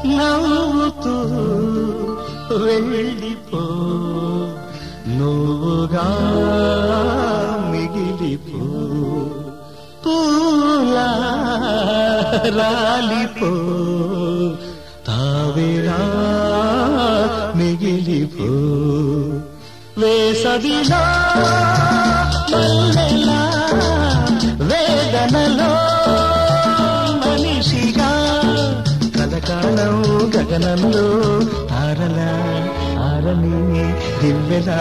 నవ్వుతూ వెళ్ళిపో నువ్వుగా మిగిలిపో పూలా రాలిపో తావిరా మిగిలిపో వేసవిలో మల్లెలా వేదనలో మనిషిగా కలకాలం గగనంలో తారలా ఆరని దివ్యలా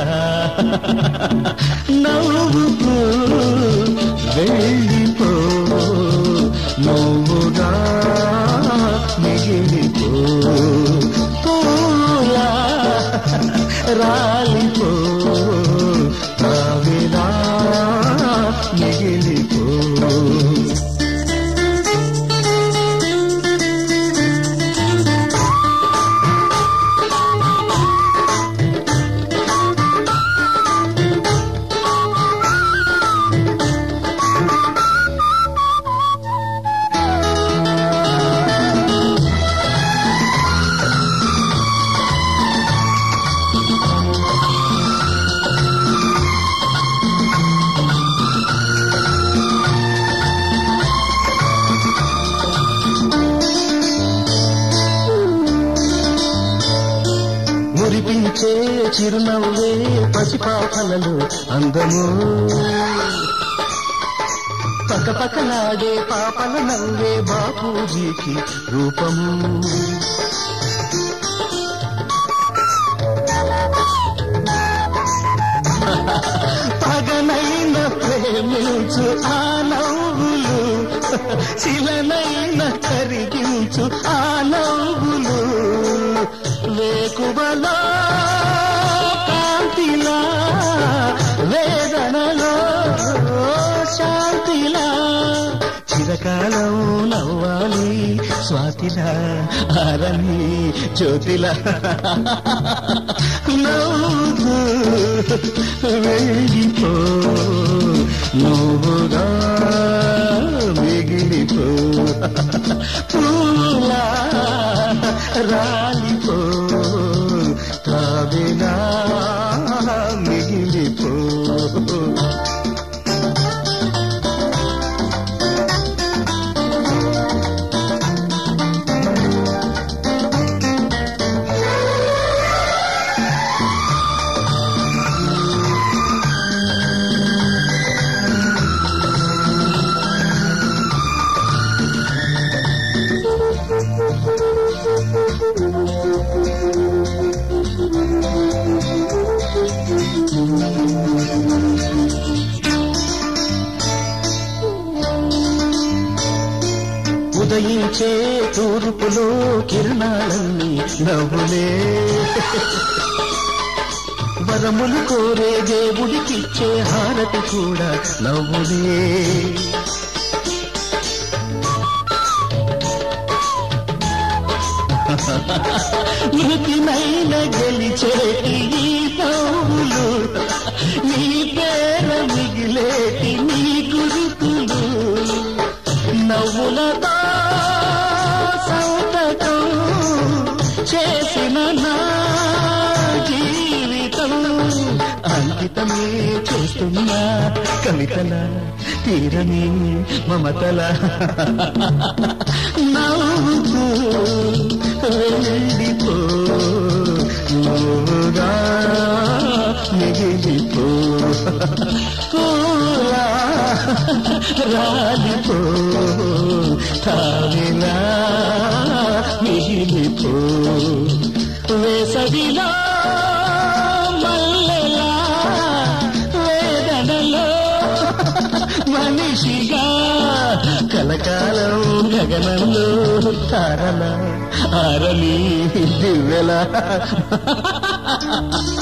నవ్వుతూ వెళ్ళిపో నువ్వుగా మిగిలిపో పూలా రాలిపో తావిలా మిగిలిపో మురిపించే చిరునవ్వే పసిపాపలలో అందము పక్కపక్కలాడే పాపల నవ్వే బాపూజీకి రూపము పగనైన ప్రేమించు ఆ నవ్వులు శిలనైన కరిగించు ఆ నవ్వులు వేకువలో కాంతిలా వేదనలో శాంతిలా చిరకాలం నవ్వాలి స్వాతిలా ఆరని జ్యోతిలా నవ్వుతూ వెళ్ళిపో నువ్వుగా మిగిలిపో పూలా రాలిపో తావిలా మిగిలిపో ఉదయించే తూర్పులో కిరణాలన్నీ నవ్వులే వరములు కోరే దేవుడికిచ్చే హారతి కూడా నవ్వులే మృతినైన గెలిచేటి ఈ నవ్వులు నీ పేర మిగిలేటి నీ గురుతులు నవ్వులతో సౌతకం చేసిన నా జీవితం అంకితమే చేస్తున్నా కవితల తీరని మమతల నవ్వుతూ వెళ్ళిపో నువ్వుగా మిగిలిపో పూలా రాలిపో తావిలా మిగిలిపో వేసవిలో మల్లెలా వేదనలో మనిషిగా కలకాలం గగనంలో తారల ఆరని దివ్యల